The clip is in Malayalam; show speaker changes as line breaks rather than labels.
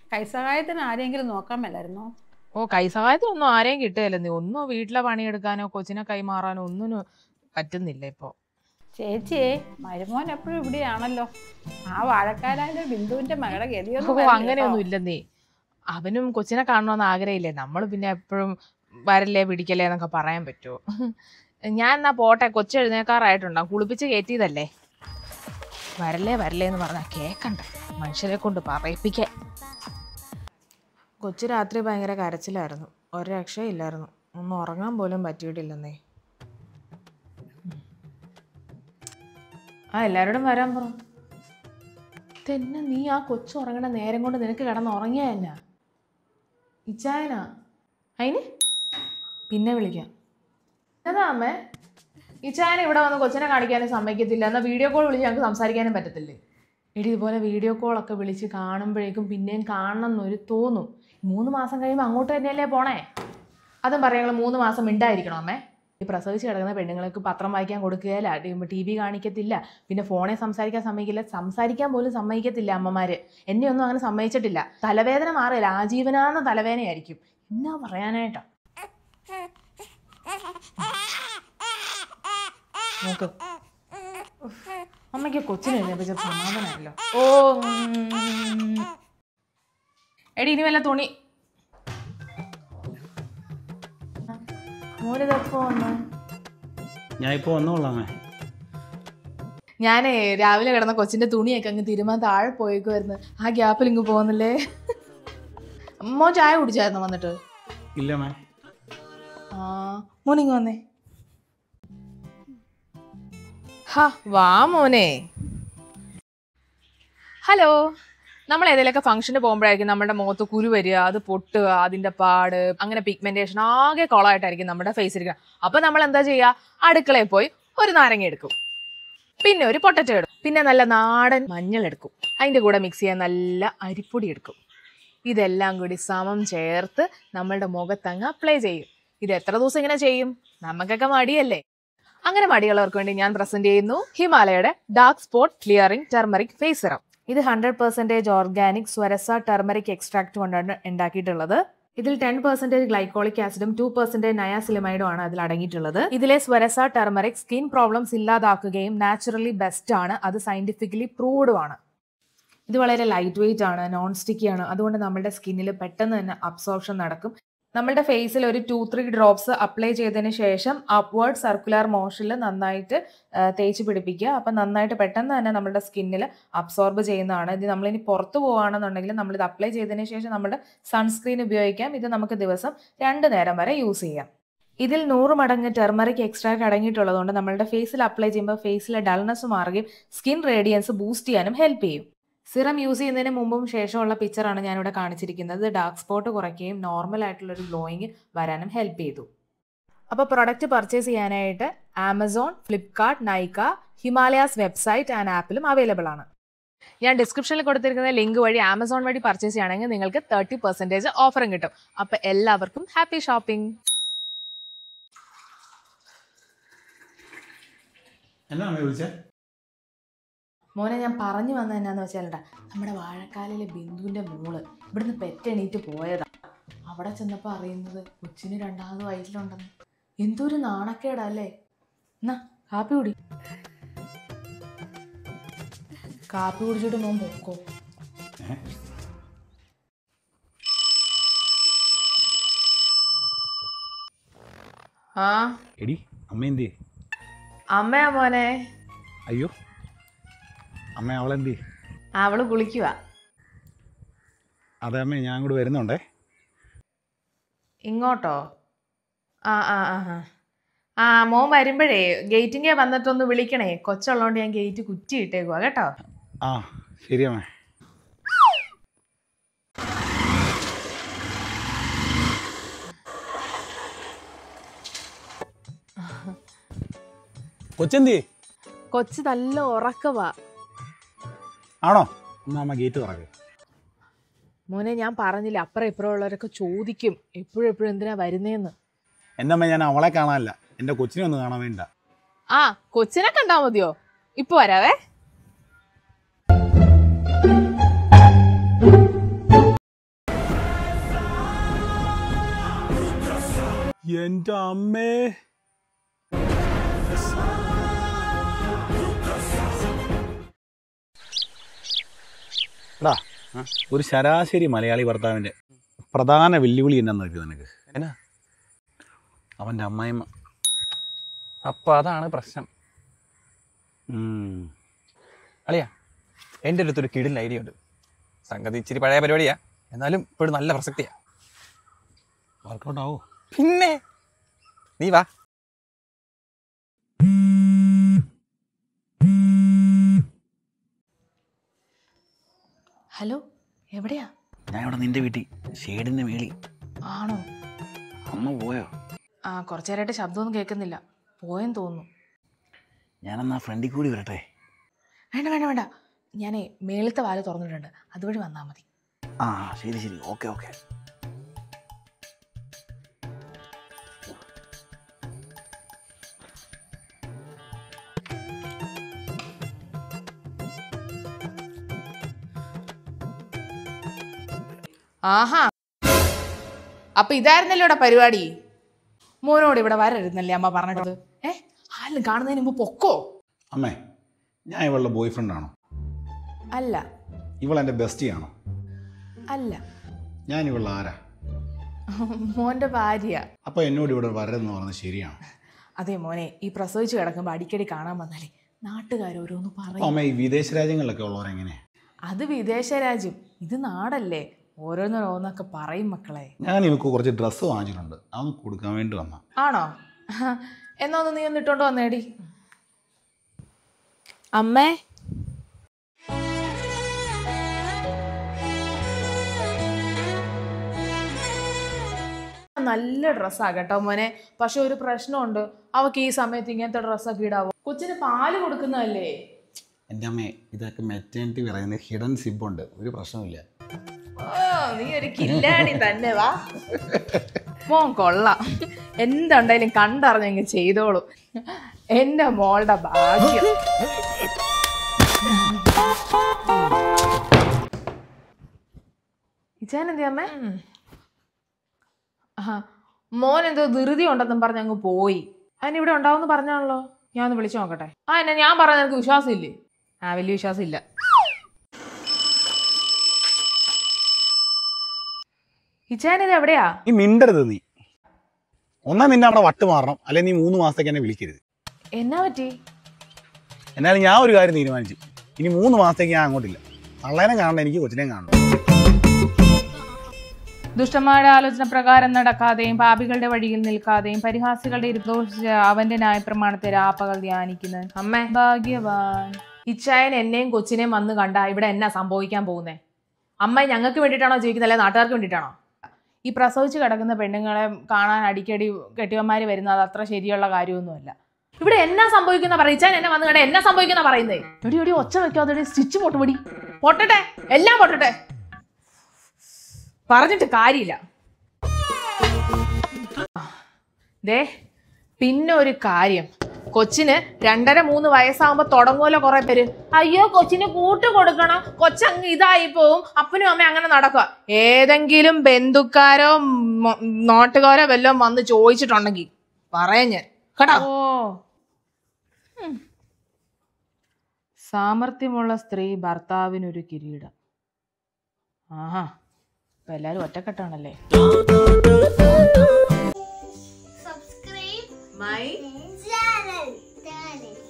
കൈസഹായത്തിന് ആരെങ്കിലും നോക്കാൻ മേലായിരുന്നോ
ഓ കൈസഹായത്തിനൊന്നും ആരെയും കിട്ടുകയല്ല നീ ഒന്നും വീട്ടിലെ പണിയെടുക്കാനോ കൊച്ചിനെ കൈമാറാനോ ഒന്നിനും പറ്റുന്നില്ല ഇപ്പോൾ
ചേച്ചിയെ മരുമോൻ എപ്പോഴും ഇവിടെയാണല്ലോ ആ വാഴക്കാലായ ബിന്ദുവിന്റെ മകളുടെ
ഓ
ഗതിയൊന്നും
അങ്ങനെയൊന്നും ഇല്ലെന്നേ അവനും കൊച്ചിനെ കാണണമെന്ന് ആഗ്രഹമില്ലേ നമ്മൾ പിന്നെ എപ്പോഴും വരല്ലേ പിടിക്കല്ലേ എന്നൊക്കെ പറയാൻ പറ്റുമോ ഞാൻ എന്നാ പോട്ടെ കൊച്ചു എഴുന്നേക്കാറായിട്ടുണ്ടാവും കുളിപ്പിച്ച് കയറ്റിയതല്ലേ വരല്ലേ വരല്ലേ എന്ന് പറഞ്ഞാൽ കേക്കണ്ട മനുഷ്യരെ കൊണ്ട് പറയിപ്പിക്കാൻ കൊച്ചു രാത്രി ഭയങ്കര കരച്ചിലായിരുന്നു ഒരു രക്ഷയില്ലായിരുന്നു ഒന്നും ഉറങ്ങാൻ പോലും പറ്റിയിട്ടില്ലെന്നേ ആ എല്ലാവരോടും വരാൻ പറ തന്നെ നീ ആ കൊച്ചു ഉറങ്ങണ നേരം കൊണ്ട് നിനക്ക് കിടന്ന് ഉറങ്ങിയ എന്നാ ഇച്ചായനാ അതിന് പിന്നെ വിളിക്കാം എന്നതാ അമ്മേ ഇച്ചായനെ ഇവിടെ വന്ന് കൊച്ചിനെ കാണിക്കാനും സമ്മതിക്കത്തില്ല എന്നാൽ വീഡിയോ കോൾ വിളിച്ച് ഞങ്ങൾക്ക് സംസാരിക്കാനും പറ്റത്തില്ലേ എടി ഇതുപോലെ വീഡിയോ കോളൊക്കെ വിളിച്ച് കാണുമ്പോഴേക്കും പിന്നെയും കാണണം എന്നൊരു തോന്നും മൂന്ന് മാസം കഴിയുമ്പോൾ അങ്ങോട്ട് തന്നെയല്ലേ പോണേ അതും പറയാം ഞങ്ങൾ മൂന്ന് മാസം മിണ്ടായിരിക്കണം അമ്മേ ഈ പ്രസവിച്ച് കിടക്കുന്ന പെണ്ണുങ്ങൾക്ക് പത്രം വായിക്കാൻ കൊടുക്കുകയില്ല ടി വി കാണിക്കത്തില്ല പിന്നെ ഫോണിൽ സംസാരിക്കാൻ സമ്മതിക്കില്ല സംസാരിക്കാൻ പോലും സമ്മതിക്കത്തില്ല അമ്മമാര് എന്നെ ഒന്നും അങ്ങനെ സമ്മതിച്ചിട്ടില്ല തലവേദന മാറില്ല ആജീവനാന്ന തലവേദനയായിരിക്കും എന്നാ പറയാനായിട്ടാ നോക്ക് ഉഫ്. അമ്മയ്ക്ക് കൊച്ചിനെ എഴുന്നേപ്പിച്ച സമാധാനമല്ലോ ഓ ഉം. എടി ഇനി വല്ല തുണി മോരിതപ്പോ വന്നു
ഞാൻ ഇപ്പോൾ വന്നോളാമേ
ഞാനേ രാവിലെ കിടന്ന കൊച്ചിന്റെ തുണിയൊക്കെ അങ്ങ് തിരുമാൻ താഴെ പോയേക്കുമായിരുന്നു ആ ഗ്യാപ്പിൽ ഇങ്ങ് പോകുന്നില്ലേ മോൻ ചായ കുടിച്ചായിരുന്നു വന്നിട്ട്
ഇല്ല മേ
ആ മോനിങ് വന്നേ ഹാ വാ മോനെ ഹലോ നമ്മൾ ഏതെങ്കിലുമൊക്കെ ഫംഗ്ഷന് പോകുമ്പോഴായിരിക്കും നമ്മുടെ മുഖത്ത് കുരു വരിക അത് പൊട്ടുക അതിന്റെ പാട് അങ്ങനെ പിഗ്മെന്റേഷൻ ആകെ കൊളമായിട്ടായിരിക്കും നമ്മുടെ ഫേസ് ഇരിക്കുക അപ്പൊ നമ്മൾ എന്താ ചെയ്യുക അടുക്കളയിൽ പോയി ഒരു നാരങ്ങ എടുക്കും പിന്നെ ഒരു പൊട്ടറ്റോ എടുക്കും പിന്നെ നല്ല നാടൻ മഞ്ഞൾ എടുക്കും അതിന്റെ കൂടെ മിക്സ് ചെയ്യാൻ നല്ല അരിപ്പൊടി എടുക്കും ഇതെല്ലാം കൂടി സമം ചേർത്ത് നമ്മളുടെ മുഖത്തങ്ങ് അപ്ലൈ ചെയ്യും ഇത് എത്ര ദിവസം ഇങ്ങനെ ചെയ്യും നമുക്കൊക്കെ മടിയല്ലേ അങ്ങനെ മടിയുള്ളവർക്ക് വേണ്ടി ഞാൻ പ്രസന്റ് ചെയ്യുന്നു ഹിമാലയയുടെ dark spot clearing turmeric face serum ഇത് hundred percentage organic Swarasa turmeric extract കൊണ്ടാണ് ഉണ്ടാക്കിയിട്ടുള്ളത് ഇതിൽ ടെൻ പെർസെൻറ്റേജ് ഗ്ലൈക്കോളിക് ആസിഡും ടു പെർസെൻറ്റേജ് നയാസിലമൈഡും ആണ് അതിൽ അടങ്ങിയിട്ടുള്ളത് ഇതിലെ സ്വരസ ടെർമറിക് സ്കിൻ പ്രോബ്ലംസ് ഇല്ലാതാക്കുകയും നാച്ചുറലി ബെസ്റ്റ് ആണ് അത് സയന്റിഫിക്കലി പ്രൂവ്ഡും ആണ് ഇത് വളരെ ലൈറ്റ് വെയിറ്റ് ആണ് നോൺ സ്റ്റിക്കി ആണ് അതുകൊണ്ട് നമ്മുടെ സ്കിന്നിൽ പെട്ടെന്ന് തന്നെ അബ്സോർപ്ഷൻ നടക്കും നമ്മളുടെ ഫേസിൽ ഒരു ടു ത്രീ ഡ്രോപ്സ് അപ്ലൈ ചെയ്തതിന് ശേഷം അപ്വേർഡ് സർക്കുലർ മോഷനിൽ നന്നായിട്ട് ആ, തേച്ച് പിടിപ്പിക്കുക അപ്പം നന്നായിട്ട് പെട്ടെന്ന് തന്നെ നമ്മുടെ സ്കിന്നിൽ അബ്സോർബ് ചെയ്യുന്നതാണ് ഇത് നമ്മളിനി പുറത്ത് പോവുകയാണെന്നുണ്ടെങ്കിൽ നമ്മളിത് അപ്ലൈ ചെയ്തതിന് ശേഷം നമ്മുടെ സൺസ്ക്രീൻ ഉപയോഗിക്കാം ഇത് നമുക്ക് ദിവസം രണ്ട് നേരം വരെ യൂസ് ചെയ്യാം ഇതിൽ നൂറ് മടങ്ങ് ടെർമറിക് എക്സ്ട്രാക്ട് അടങ്ങിയിട്ടുള്ളതുകൊണ്ട് നമ്മളുടെ ഫേസിൽ അപ്ലൈ ചെയ്യുമ്പോൾ ഫേസിലെ ഡൾനെസ് മാറുകയും സ്കിൻ റേഡിയൻസ് ബൂസ്റ്റ് ചെയ്യാനും ഹെൽപ്പ് ചെയ്യും സിറം യൂസ് ചെയ്യുന്നതിന് മുമ്പും ശേഷമുള്ള പിക്ചറാണ് ഞാനിവിടെ കാണിച്ചിരിക്കുന്നത് ഡാർക്ക് സ്പോട്ട് കുറയ്ക്കുകയും നോർമൽ ആയിട്ടുള്ള ഒരു ഗ്ലോയിങ് വരാനും ഹെൽപ്പ് ചെയ്തു അപ്പോൾ പ്രൊഡക്റ്റ് പർച്ചേസ് ചെയ്യാനായിട്ട് Amazon Flipkart Nykaa Himalaya's website and ആപ്പിലും അവൈലബിൾ ആണ് ഞാൻ ഡിസ്ക്രിപ്ഷനിൽ കൊടുത്തിരിക്കുന്ന ലിങ്ക് വഴി ആമസോൺ വഴി പർച്ചേസ് ചെയ്യുകയാണെങ്കിൽ നിങ്ങൾക്ക് തേർട്ടി പെർസെൻറ്റേജ് ഓഫറും കിട്ടും അപ്പോൾ എല്ലാവർക്കും ഹാപ്പി ഷോപ്പിംഗ്
എന്നാ അമ്മ വിളിച്ചേ
മോനെ ഞാൻ പറഞ്ഞു വന്നത് എന്നാന്ന് വെച്ചാലട്ടാ നമ്മുടെ വാഴക്കാലിലെ ബിന്ദുവിന്റെ മോള് ഇവിടുന്ന് പെറ്റെണീറ്റ് പോയതാ അവിടെ ചെന്നപ്പോൾ അറിയുന്നത് കൊച്ചിന് രണ്ടാമത് വയറ്റിലുണ്ടെന്ന് എന്തൊരു നാണക്കേടല്ലേ എന്നാ കാപ്പി കുടി കാപ്പി കുടിച്ചിട്ട് മോൻ പൊക്കോ
ഏ?
ആ
എടി അമ്മ എന്തി
അമ്മയാ മോനെ
അയ്യോ അമ്മ അവളെന്തി
അവള് കുളിക്കുക
അതെ അമ്മ ഞാൻ കൂടെ വരുന്നുണ്ടേ
ഇങ്ങോട്ടോ ആ ആ ആ ആ ആ മോൻ വരുമ്പോഴേ ഗേറ്റിங்கே വന്നിട്ടൊന്ന് വിളിക്കണേ കൊച്ചുള്ളതുകൊണ്ട് ഞാൻ ഗേറ്റ് കുറ്റി ഇട്ടേക്കുവാ കേട്ടോ
ആ ശരി അമ്മേ കൊച്ചെന്തി
കൊച്ചു നല്ല ഉറക്കവാ
ആണോ എന്നാ അമ്മ ഗേറ്റ് തുറക്ക്
മോനെ ഞാൻ പറഞ്ഞില്ല അപ്പുറം ഇപ്പുറം ഉള്ളവരൊക്കെ ചോദിക്കും എപ്പോഴും എപ്പോഴും എന്തിനാ വരുന്നേന്ന്
എൻ്റെ അമ്മ ഞാൻ അവളെ കാണാനല്ല എൻ്റെ കൊച്ചിനെ ഒന്ന് കാണാൻ വേണ്ട
ആ കൊച്ചിനെ കണ്ടാ മതിയോ ഇപ്പൊ വരാവേ
എൻ്റെ അമ്മേ എടാ ഒരു ശരാശരി മലയാളി ഭർത്താവിൻ്റെ പ്രധാന വെല്ലുവിളി എന്നാന്ന് അറിയോ നിനക്ക്
എന്നാ
അവൻ്റെ അമ്മായിമ്മ
അപ്പൊ അതാണ് പ്രശ്നം
ഉം.
അളിയാ എൻ്റെ അടുത്തൊരു കിടിൽ ഐഡിയ ഉണ്ട് സംഗതി ഇച്ചിരി പഴയ പരിപാടിയാ എന്നാലും ഇപ്പോഴും നല്ല പ്രസക്തിയാ
വർക്കൗട്ട് ആവോ
പിന്നെ നീ വാ
ഹലോ എവിടെയാ
ഞാൻ ഇവിടെ നിന്റെ വീട്ടിൽ ഷേഡിൻ്റെ മേളി
ആണോ
അമ്മ പോയോ
ആ കുറച്ചു നേരമായിട്ട് ശബ്ദമൊന്നും കേൾക്കുന്നില്ല പോയെന്ന് തോന്നുന്നു
ഞാനെന്നാ ഫ്രണ്ടിൽ കൂടി വരട്ടെ
വേണ്ട വേണ്ട വേണ്ട ഞാനേ മേളത്തെ വാല് തുറന്നിട്ടുണ്ട് അതുവഴി വന്നാൽ മതി
ആ ശരി ശരി ഓക്കെ ഓക്കെ
ആഹാ അപ്പൊ ഇതായിരുന്നല്ലോ ഇവിടെ പരിപാടി മോനോട് ഇവിടെ വരരുന്നല്ലേ അമ്മ പറഞ്ഞിട്ടത് ഏ ആരും കാണുന്നതിന് മുമ്പ് പൊക്കോ
അമ്മേ ഞാൻ ഇവളുടെ ബോയ് ഫ്രണ്ടാണോ
അല്ല
ഇവൾ എൻ്റെ ബെസ്റ്റിയാണോ
അല്ല
ഞാൻ ഇവളുടെ ആരാ
മോന്റെ ഭാര്യ
അപ്പോൾ എന്നോട് ഇവിടെ വരരുതെന്ന് പറഞ്ഞത് ശരിയാണ്
അതെ മോനെ ഈ പ്രസവിച്ച് കിടക്കുമ്പോൾ അടിക്കടി കാണാൻ വന്നാലേ നാട്ടുകാർ ഓരോന്ന്
അപ്പോൾ
പറയും
അമ്മ ഈ വിദേശ രാജ്യങ്ങളിലൊക്കെ ഉള്ളവരെങ്ങനെ
അത് വിദേശ രാജ്യം ഇത് നാടല്ലേ ഓരോന്നോരോന്നൊക്കെ പറയും മക്കളെ
ഞാൻ ഇവക്ക് കുറച്ച് ഡ്രസ്സ് വാങ്ങിച്ചിട്ടുണ്ട് അതൊന്ന് കൊടുക്കാൻ വേണ്ടി വന്ന
ആണോ എന്നാ ഒന്ന് നീ ഒന്ന് ഇട്ടോണ്ട് വന്നേടി അമ്മേ നല്ല ഡ്രസ്സാ കേട്ടോ മോനെ പക്ഷെ ഒരു പ്രശ്നമുണ്ട് അവക്ക് ഈ സമയത്ത് ഇങ്ങനത്തെ ഡ്രസ്സൊക്കെ ഇടാവോ കൊച്ചിന് പാല് കൊടുക്കുന്നതല്ലേ
എൻ്റെ അമ്മേ ഇതൊക്കെ മെറ്റേണിറ്റി പറയുന്നത് ഹിഡൻ സിബുണ്ട് ഒരു പ്രശ്നമില്ല
ഓ, നീ ഒരു കില്ലാടി തന്നെ വാ മോൻ കൊള്ളാം എന്തുണ്ടായാലും കണ്ടറിഞ്ഞെങ്കിൽ ചെയ്തോളൂ എന്റെ മോളുടെ ഭാഗ്യം ഇച്ചാനെന്തി അമ്മേ ആ മോൻ എന്തോ ധൃതി ഉണ്ടെന്നും പറഞ്ഞ് അങ്ങ് പോയി അതിന് ഇവിടെ ഉണ്ടാവുമെന്ന് പറഞ്ഞാണല്ലോ ഞാൻ ഒന്ന് വിളിച്ചു നോക്കട്ടെ ആ എന്നെ ഞാൻ പറഞ്ഞ നിനക്ക് വിശ്വാസമില്ലേ ആ വലിയ വിശ്വാസം ഇല്ല ഇച്ചാനിത് എവിടെയാ
നീ മിണ്ടരുത് നീ ഒന്നാ നിന്നെ അവിടെ വട്ട് മാറണം അല്ലെങ്കിൽ നീ മൂന്ന് മാസത്തേക്ക് എന്നെ വിളിക്കരുത്
എന്നാ പറ്റി
എന്നാലും ഞാൻ ഒരു കാര്യം തീരുമാനിച്ചു ഇനി മൂന്ന് മാസത്തേക്ക് ഞാൻ അങ്ങോട്ടില്ല തള്ളേനെ കാണണ്ട എനിക്ക് കൊച്ചിനെയും കാണണം
ദുഷ്ടന്മാരുടെ ആലോചന പ്രകാരം നടക്കാതെയും പാപികളുടെ വഴിയിൽ നിൽക്കാതെയും പരിഹാസികളുടെ ഇരുദോഷിച്ച് അവന്റെ ന്യായപ്രമാണത്തെ രാപ്പകൽ ധ്യാനിക്കുന്നത്
അമ്മേ
ഭാഗ്യവാൻ
ഇച്ചായൻ എന്നെയും കൊച്ചിനെയും വന്ന് കണ്ട ഇവിടെ എന്നാ സംഭവിക്കാൻ പോകുന്നേ അമ്മ ഞങ്ങൾക്ക് വേണ്ടിയിട്ടാണോ ജീവിക്കുന്നത് അല്ലെ നാട്ടുകാർക്ക് വേണ്ടിയിട്ടാണോ
ഈ പ്രസവിച്ച് കിടക്കുന്ന പെണ്ണുങ്ങളെ കാണാൻ അടിക്കടി കെട്ടിയന്മാര് വരുന്നത് അത്ര ശരിയുള്ള കാര്യമൊന്നുമല്ല
ഇവിടെ എന്നാ സംഭവിക്കുന്ന പറ ഇച്ചായൻ എന്നെ വന്ന് കണ്ട എന്നാ സംഭവിക്കുന്ന പറയുന്നേ
എടി എടി ഒച്ച വെക്കാതെ സ്റ്റിച്ച് പൊട്ടുപടി
പൊട്ടട്ടെ എല്ലാം പൊട്ടട്ടെ പറഞ്ഞിട്ട് കാര്യമില്ല ദേ പിന്നെ ഒരു കാര്യം കൊച്ചിന് രണ്ടര മൂന്ന് വയസ്സാകുമ്പോ തുടങ്ങുമല്ലോ കുറെ പേര് അയ്യോ കൊച്ചിന് കൂട്ട് കൊടുക്കണം കൊച്ചങ്ങ് ഇതായി പോവും അപ്പനും അമ്മയും അങ്ങനെ നടക്കുക ഏതെങ്കിലും ബന്ധുക്കാരോ മൊ- നാട്ടുകാരോ വല്ലതും വന്ന് ചോദിച്ചിട്ടുണ്ടെങ്കിൽ പറയാൻ ഞാൻ കേട്ടോ
ഓ ഉം. സാമർഥ്യമുള്ള സ്ത്രീ ഭർത്താവിനൊരു കിരീടം ആഹാ ഇപ്പൊ എല്ലാരും ഒറ്റക്കെട്ടാണല്ലേ
subscribe
മൈ
channel. channel.